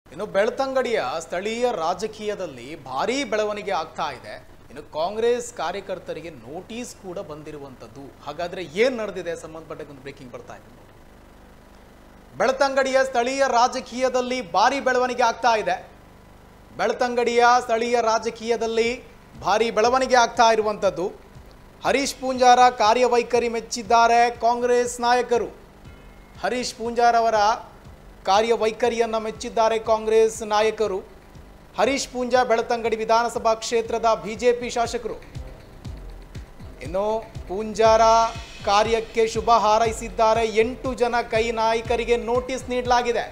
ಇನ್ನು ಬೆಳ್ತಂಗಡಿಯ ಸ್ಥಳೀಯ ರಾಜಕೀಯದಲ್ಲಿ ಭಾರೀ ಬೆಳವಣಿಗೆ ಆಗ್ತಾ ಇದೆ ಇನ್ನು ಕಾಂಗ್ರೆಸ್ ಕಾರ್ಯಕರ್ತರಿಗೆ ನೋಟಿಸ್ ಕೂಡ ಬಂದಿರುವಂಥದ್ದು ಹಾಗಾದ್ರೆ ಏನ್ ನಡೆದಿದೆ ಸಂಬಂಧಪಟ್ಟಂತ ಬ್ರೇಕಿಂಗ್ ಬರ್ತಾ ಇದೆ ಬೆಳ್ತಂಗಡಿಯ ಸ್ಥಳೀಯ ರಾಜಕೀಯದಲ್ಲಿ ಭಾರಿ ಬೆಳವಣಿಗೆ ಆಗ್ತಾ ಇದೆ ಬೆಳ್ತಂಗಡಿಯ ಸ್ಥಳೀಯ ರಾಜಕೀಯದಲ್ಲಿ ಭಾರಿ ಬೆಳವಣಿಗೆ ಆಗ್ತಾ ಇರುವಂಥದ್ದು ಹರೀಶ್ ಪೂಂಜಾರ ಕಾರ್ಯವೈಖರಿ ಮೆಚ್ಚಿದ್ದಾರೆ ಕಾಂಗ್ರೆಸ್ ನಾಯಕರು ಹರೀಶ್ ಪೂಂಜಾರ್ ಅವರ ಕಾರ್ಯವೈಖರಿಯನ್ನು ಮೆಚ್ಚಿದ್ದಾರೆ ಕಾಂಗ್ರೆಸ್ ನಾಯಕರು ಹರೀಶ್ ಪೂಂಜಾ ಬೆಳತಂಗಡಿ ವಿಧಾನಸಭಾ ಕ್ಷೇತ್ರದ ಬಿಜೆಪಿ ಶಾಸಕರು ಇನ್ನು ಪೂಂಜಾರ ಕಾರ್ಯಕ್ಕೆ ಶುಭ ಹಾರೈಸಿದ್ದಾರೆ ಎಂಟು ಜನ ಕೈ ನಾಯಕರಿಗೆ ನೋಟಿಸ್ ನೀಡಲಾಗಿದೆ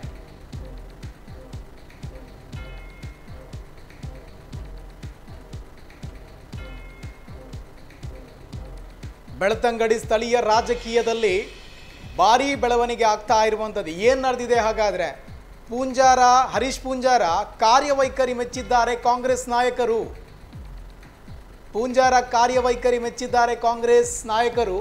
ಬೆಳ್ತಂಗಡಿ ಸ್ಥಳೀಯ ರಾಜಕೀಯದಲ್ಲಿ ಭಾರೀ ಬೆಳವಣಿಗೆ ಆಗ್ತಾ ಇರುವಂಥದ್ದು ಏನು ನಡೆದಿದೆ ಹಾಗಾದ್ರೆ ಪೂಂಜಾರ ಹರೀಶ್ ಪೂಂಜಾರ ಕಾರ್ಯವೈಖರಿ ಮೆಚ್ಚಿದ್ದಾರೆ ಕಾಂಗ್ರೆಸ್ ನಾಯಕರು ಪೂಂಜಾರ ಕಾರ್ಯವೈಖರಿ ಮೆಚ್ಚಿದ್ದಾರೆ ಕಾಂಗ್ರೆಸ್ ನಾಯಕರು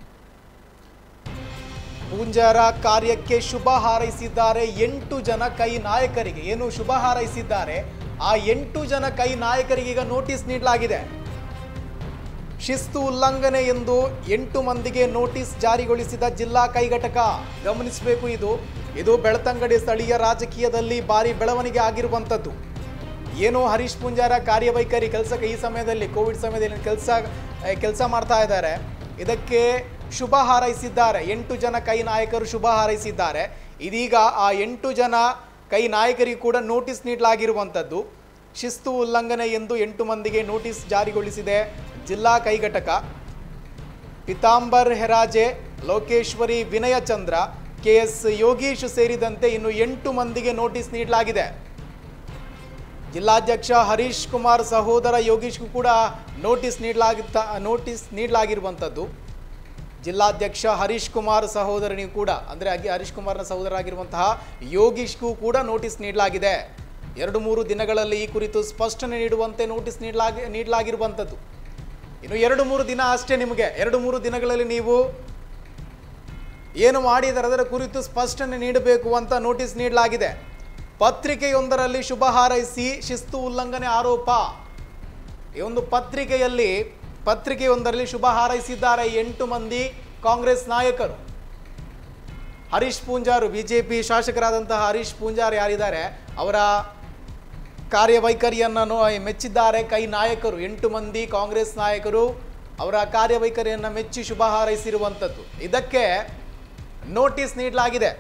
ಪೂಂಜಾರ ಕಾರ್ಯಕ್ಕೆ ಶುಭ ಹಾರೈಸಿದ್ದಾರೆ ಎಂಟು ಜನ ಕೈ ನಾಯಕರಿಗೆ ಏನು ಶುಭ ಹಾರೈಸಿದ್ದಾರೆ ಆ ಎಂಟು ಜನ ಕೈ ನಾಯಕರಿಗೆ ಈಗ ನೋಟಿಸ್ ನೀಡಲಾಗಿದೆ ಶಿಸ್ತು ಉಲ್ಲಂಘನೆ ಎಂದು ಎಂಟು ಮಂದಿಗೆ ನೋಟಿಸ್ ಜಾರಿಗೊಳಿಸಿದ ಜಿಲ್ಲಾ ಕೈಘಟಕ ಗಮನಿಸಬೇಕು ಇದು ಇದು ಬೆಳ್ತಂಗಡಿ ಸ್ಥಳೀಯ ರಾಜಕೀಯದಲ್ಲಿ ಭಾರಿ ಬೆಳವಣಿಗೆ ಆಗಿರುವಂಥದ್ದು ಏನು ಹರೀಶ್ ಪೂಂಜಾರ ಕಾರ್ಯವೈಖರಿ ಕೆಲಸಕ್ಕೆ ಈ ಸಮಯದಲ್ಲಿ ಕೋವಿಡ್ ಸಮಯದಲ್ಲಿ ಕೆಲಸ ಕೆಲಸ ಮಾಡ್ತಾ ಇದ್ದಾರೆ ಇದಕ್ಕೆ ಶುಭ ಹಾರೈಸಿದ್ದಾರೆ ಎಂಟು ಜನ ಕೈ ನಾಯಕರು ಶುಭ ಹಾರೈಸಿದ್ದಾರೆ ಇದೀಗ ಆ ಎಂಟು ಜನ ಕೈ ನಾಯಕರಿಗೂ ಕೂಡ ನೋಟಿಸ್ ನೀಡಲಾಗಿರುವಂಥದ್ದು ಶಿಸ್ತು ಉಲ್ಲಂಘನೆ ಎಂದು ಎಂಟು ಮಂದಿಗೆ ನೋಟಿಸ್ ಜಾರಿಗೊಳಿಸಿದೆ ಜಿಲ್ಲಾ ಕೈಘಟಕ ಪಿತಾಂಬರ್ ಹೆರಾಜೆ ಲೋಕೇಶ್ವರಿ ವಿನಯ ಚಂದ್ರ ಕೆ ಎಸ್ ಯೋಗೀಶ್ ಸೇರಿದಂತೆ ಇನ್ನು ಎಂಟು ಮಂದಿಗೆ ನೋಟಿಸ್ ನೀಡಲಾಗಿದೆ ಜಿಲ್ಲಾಧ್ಯಕ್ಷ ಹರೀಶ್ ಕುಮಾರ್ ಸಹೋದರ ಯೋಗೀಶ್ಗೂ ಕೂಡ ನೋಟಿಸ್ ನೀಡಲಾಗಿತ್ತ ನೋಟಿಸ್ ನೀಡಲಾಗಿರುವಂಥದ್ದು ಜಿಲ್ಲಾಧ್ಯಕ್ಷ ಹರೀಶ್ ಕುಮಾರ್ ಸಹೋದರನಿಗೂ ಕೂಡ ಅಂದರೆ ಹಾಗೆ ಹರೀಶ್ ಕುಮಾರ್ನ ಸಹೋದರಾಗಿರುವಂತಹ ಯೋಗೀಶ್ಗೂ ಕೂಡ ನೋಟಿಸ್ ನೀಡಲಾಗಿದೆ ಎರಡು ಮೂರು ದಿನಗಳಲ್ಲಿ ಈ ಕುರಿತು ಸ್ಪಷ್ಟನೆ ನೀಡುವಂತೆ ನೋಟಿಸ್ ನೀಡಲಾಗಿ ನೀಡಲಾಗಿರುವಂಥದ್ದು ಇನ್ನು ಎರಡು ಮೂರು ದಿನ ಅಷ್ಟೇ ನಿಮಗೆ ಎರಡು ಮೂರು ದಿನಗಳಲ್ಲಿ ನೀವು ಏನು ಮಾಡಿದರೆ ಅದರ ಕುರಿತು ಸ್ಪಷ್ಟನೆ ನೀಡಬೇಕು ಅಂತ ನೋಟಿಸ್ ನೀಡಲಾಗಿದೆ ಪತ್ರಿಕೆಯೊಂದರಲ್ಲಿ ಶುಭ ಹಾರೈಸಿ ಶಿಸ್ತು ಉಲ್ಲಂಘನೆ ಆರೋಪ ಈ ಒಂದು ಪತ್ರಿಕೆಯಲ್ಲಿ ಪತ್ರಿಕೆಯೊಂದರಲ್ಲಿ ಶುಭ ಹಾರೈಸಿದ್ದಾರೆ ಎಂಟು ಮಂದಿ ಕಾಂಗ್ರೆಸ್ ನಾಯಕರು ಹರೀಶ್ ಪೂಂಜಾರು ಬಿಜೆಪಿ ಶಾಸಕರಾದಂತಹ ಹರೀಶ್ ಪೂಂಜಾರ್ ಯಾರಿದ್ದಾರೆ ಅವರ ಕಾರ್ಯವೈಖರಿಯನ್ನು ನೋ- ಮೆಚ್ಚಿದ್ದಾರೆ ಕೈ ನಾಯಕರು ಎಂಟು ಮಂದಿ ಕಾಂಗ್ರೆಸ್ ನಾಯಕರು ಅವರ ಕಾರ್ಯವೈಖರಿಯನ್ನು ಮೆಚ್ಚಿ ಶುಭ ಹಾರೈಸಿರುವಂಥದ್ದು ಇದಕ್ಕೆ ನೋಟಿಸ್ ನೀಡಲಾಗಿದೆ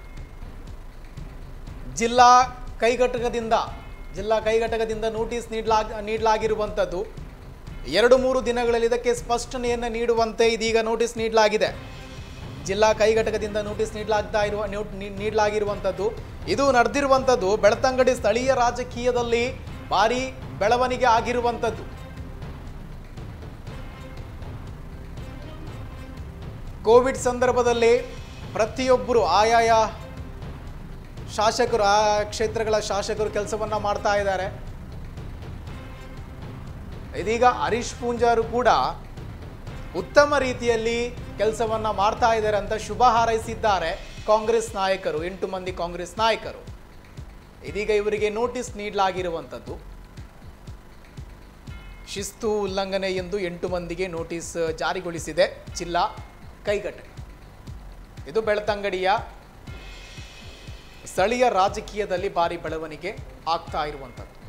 ಜಿಲ್ಲಾ ಕೈಘಟಕದಿಂದ ಜಿಲ್ಲಾ ಕೈಘಟಕದಿಂದ ನೋಟಿಸ್ ನೀಡಲಾಗ ನೀಡಲಾಗಿರುವಂಥದ್ದು ಎರಡು ಮೂರು ದಿನಗಳಲ್ಲಿ ಇದಕ್ಕೆ ಸ್ಪಷ್ಟನೆಯನ್ನು ನೀಡುವಂತೆ ಇದೀಗ ನೋಟಿಸ್ ನೀಡಲಾಗಿದೆ ಜಿಲ್ಲಾ ಕೈಘಟಕದಿಂದ ನೋಟಿಸ್ ನೀಡಲಾಗ್ತಾ ಇರುವ ನೋಟ್- ನೀ- ನೀಡಲಾಗಿರುವಂಥದ್ದು ಇದು ನಡೆದಿರುವಂಥದ್ದು ಬೆಳ್ತಂಗಡಿ ಸ್ಥಳೀಯ ರಾಜಕೀಯದಲ್ಲಿ ಭಾರಿ ಬೆಳವಣಿಗೆ ಆಗಿರುವಂಥದ್ದು ಕೋವಿಡ್ ಸಂದರ್ಭದಲ್ಲಿ ಪ್ರತಿಯೊಬ್ಬರು ಆಯಾಯ ಶಾಸಕರು ಆ ಕ್ಷೇತ್ರಗಳ ಶಾಸಕರು ಕೆಲಸವನ್ನ ಮಾಡ್ತಾ ಇದ್ದಾರೆ ಇದೀಗ ಹರೀಶ್ ಪೂಂಜಾರು ಕೂಡ ಉತ್ತಮ ರೀತಿಯಲ್ಲಿ ಕೆಲಸವನ್ನ ಮಾಡ್ತಾ ಇದ್ದಾರೆ ಅಂತ ಶುಭ ಹಾರೈಸಿದ್ದಾರೆ ಕಾಂಗ್ರೆಸ್ ನಾಯಕರು ಎಂಟು ಮಂದಿ ಕಾಂಗ್ರೆಸ್ ನಾಯಕರು ಇದೀಗ ಇವರಿಗೆ ನೋಟಿಸ್ ನೀಡಲಾಗಿರುವಂಥದ್ದು ಶಿಸ್ತು ಉಲ್ಲಂಘನೆ ಎಂದು ಎಂಟು ಮಂದಿಗೆ ನೋಟಿಸ್ ಜಾರಿಗೊಳಿಸಿದೆ ಜಿಲ್ಲಾ ಕೈಘಟಕ ಇದು ಬೆಳ್ತಂಗಡಿಯ ಸ್ಥಳೀಯ ರಾಜಕೀಯದಲ್ಲಿ ಭಾರಿ ಬೆಳವಣಿಗೆ ಆಗ್ತಾ ಇರುವಂಥದ್ದು